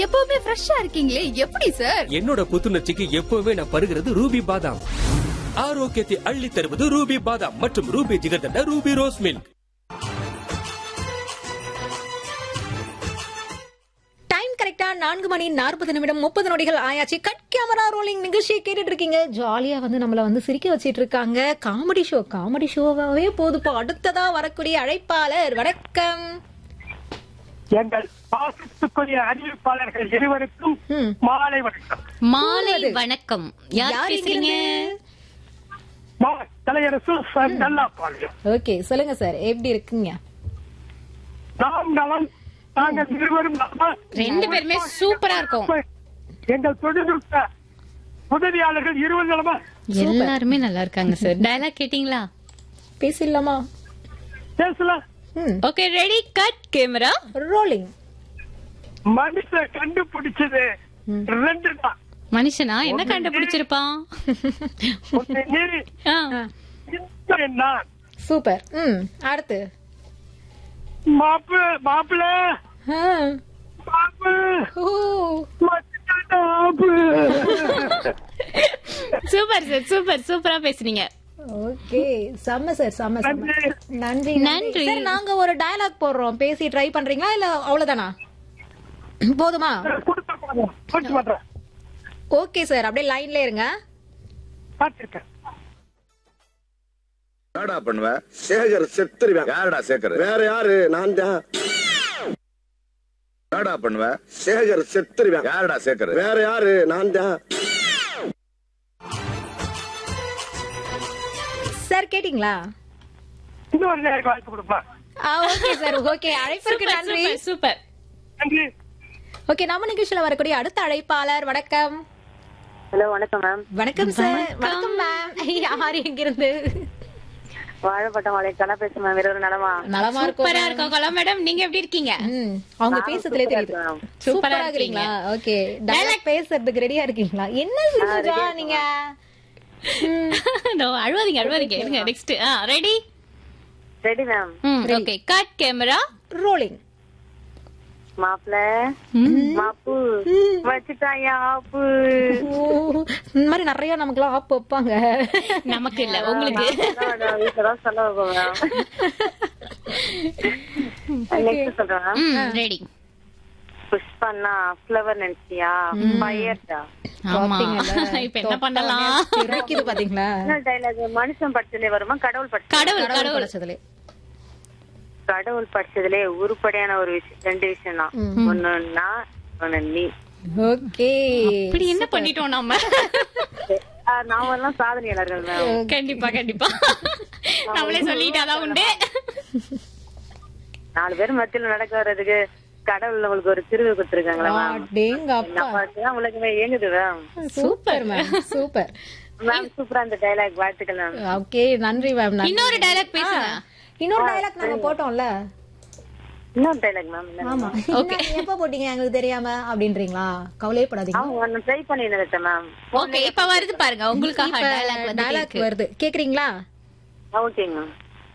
எப்பவுமே ஃப்ரெஷ்ஷா இருக்கீங்களே எப்படி சார் என்னோட புத்துணர்ச்சிக்கு எப்பவுமே நான் பருகிறது ரூபி பாதாம் ஆரோக்கியத்தை அள்ளி தருவது ரூபி பாதாம் மற்றும் Ruby jigarthanda Ruby rose milk time கரெக்டா நான்கு மணி நாற்பது நிமிடம் முப்பது நொடிகள் ஆயாச்சு கட் கேமரா ரோலிங் நிகழ்ச்சியை கேட்டுட்டு இருக்கீங்க ஜாலியா வந்து நம்மள வந்து சிரிக்க வச்சிட்டு இருக்காங்க காமெடி ஷோ காமெடி ஷோவாவே போதுப்பா அடுத்ததா வரக்கூடிய அழைப்பாளர் வணக்கம் எங்கள் பாசத்துக்குரிய அறிவிப்பாளர்கள் இருவருக்கும் ம். மாலை வணக்கம் மாலை வணக்கம் யார் யார் பேசுறீங்க மா தலையரசு சார் நல்லா பாளையம் ஓகே சொல்லுங்க சார் எப்படி இருக்குங்க நாம் நலம் நாங்கள் இருவரும் நலமா? ரெண்டு பேருமே சூப்பரா இருக்கும் எங்கள் தொழில்நுட்ப உதவியாளர்கள் இருவர் நலமா எல்லாருமே நல்லா இருக்காங்க சார் டயலாக் கேட்டிங்களா பேசிடலாமா பேசலாம் ம் okay ready cut camera rolling மனுஷ கண்டுபிடிச்சது ரெண்டு தான் மனுஷனா என்ன கண்டுபிடிச்சிருப்பான் ஒண்ணு நீ ஆ. இன்னொரு நான் சூப்பர் ம் அடுத்து மாப்பு மாப்பிள்ள ஆ. மாப்பு ஓ மச்சான் ஆப்பு. சூப்பர் சார் சூப்பர் சூப்பரா பேசுனீங்க ஓகே செம்ம சார் செம்ம செம்ம நன்றி. நன்றி நன்றி. சார் நாங்க ஒரு டயலாக் போடுறோம் பேசி ட்ரை பண்றீங்களா இல்ல அவ்வளவுதானா போதுமா கொடுத்த போதும். கொடுத்து பண்றேன். ஓகே சார் அப்படியே லைன்ல இருங்க பார்த்திருக்கேன். என்னடா பண்ணுவ சேகர் செத்துருவேன் யாரடா சேகர் வேற யாரு நான் தான் என்னடா பண்ணுவ சேகர் செத்துருவேன் யாரடா சேகர் வேற யாரு நான் தான் சார் கேட்டிங்களா இன்னொரு நேரம் வாய்ப்பு கொடுப்பா ஓகே சார் ஓகே அழைப்பிற்கு சூப்பர் நன்றி சூப்பர் சூப்பர் நன்றி ஓகே நம்ம நிகழ்ச்சியில வரக்கூடிய அடுத்த அழைப்பாளர் வணக்கம் ஹலோ வணக்கம் மேம் வணக்கம் சார் வணக்கம் மேம் யார் எங்க இருந்து வாழைப்பட்டம் வாழை கலா பேசும் மேம் இருவரும் நலமா நலமா இருக்கும் சூப்பரா இருக்கும் கலா மேடம் நீங்க எப்படி இருக்கீங்க ம், அவங்க பேசுறதுலே தெரியுது இருக்கேன். சூப்பரா இருக்கீங்களா ஓகே டயலாக் பேசுறதுக்கு ரெடியா இருக்கீங்களா என்ன சிரிச்சா நீங்க இதோ, அழுவாதீங்க அழுவாதீங்க இருங்க நெக்ஸ்ட் ஆ ready ready ma'am okay cut camera rolling மாப்பிள மாப்பு வச்சுட்டாயா ஆப்பு இந்த மாதிரி நிறைய நமக்குலாம் ஆப் வைப்பாங்க நமக்கு இல்ல உங்களுக்கு வீட்டுலதான் சொல்ல வைப்போம் மேம் நெக்ஸ்ட் சொல்றேன் மேம் ரெடி புஷ்பண்ணா ஃபிளவர் நினைச்சியா பயர்டா ஆமா பாத்தீங்கல்ல? இப்ப என்ன பண்ணலாம் தெரிக்குது பாத்தீங்களா என்ன டைலாக் மனுஷன் படிச்சதுலே வருமா கடவுள் படிச்சது கடவுள் கடவுள் கடவுள் படைச்சதுலே கடவுள் படிச்சதுலே உருப்படியான ஒரு விஷயம் ரெண்டு விஷயம் தான் ஒண்ணு நான் ஒண்ணு நீ ஓகே இப்படி என்ன பண்ணிட்டோம் நம்ம நாம எல்லாம் சாதனையாளர்கள் மேம் கண்டிப்பா கண்டிப்பா நம்மளே சொல்லிட்டாதான் உண்டு நாலு பேர் மத்தியில நடக்க வர்றதுக்கு கடவுள் உங்களுக்கு ஒரு திருவு கொடுத்துருக்காங்களா மேம் டேங்க அப்பா நம்ம வச்சுதான் உலகமே இயங்குது ma'am super ma'am super ma'am சூப்பரா அந்த டைலாக் வாழ்த்துக்கள் மேம் ஓகே நன்றி மேம் இன்னொரு டைலாக் பேசுங்க இன்னொரு டயலாக் நாங்க போட்டோம்ல இன்னொரு டைலாக் மேம் ஆமா என்ன, எப்ப போட்டீங்க எங்களுக்கு தெரியாம அப்படின்றீங்களா கவலையே படாதீங்க அவங்க ட்ரை பண்ணிருந்தேன் மேம் ஓகே இப்ப வருது பாருங்க உங்களுக்காக டைலாக் வந்து டயலாக் கேக்கு. வருது கேக்குறீங்களா ஓகேங்க மேம்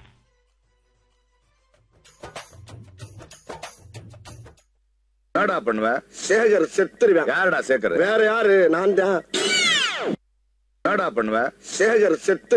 என்னடா பண்ணுவ சேகர் செத்துருவேன் யாரடா சேகர் வேற யாரு நான் தான் என்னடா பண்ணுவ சேகர் செத்து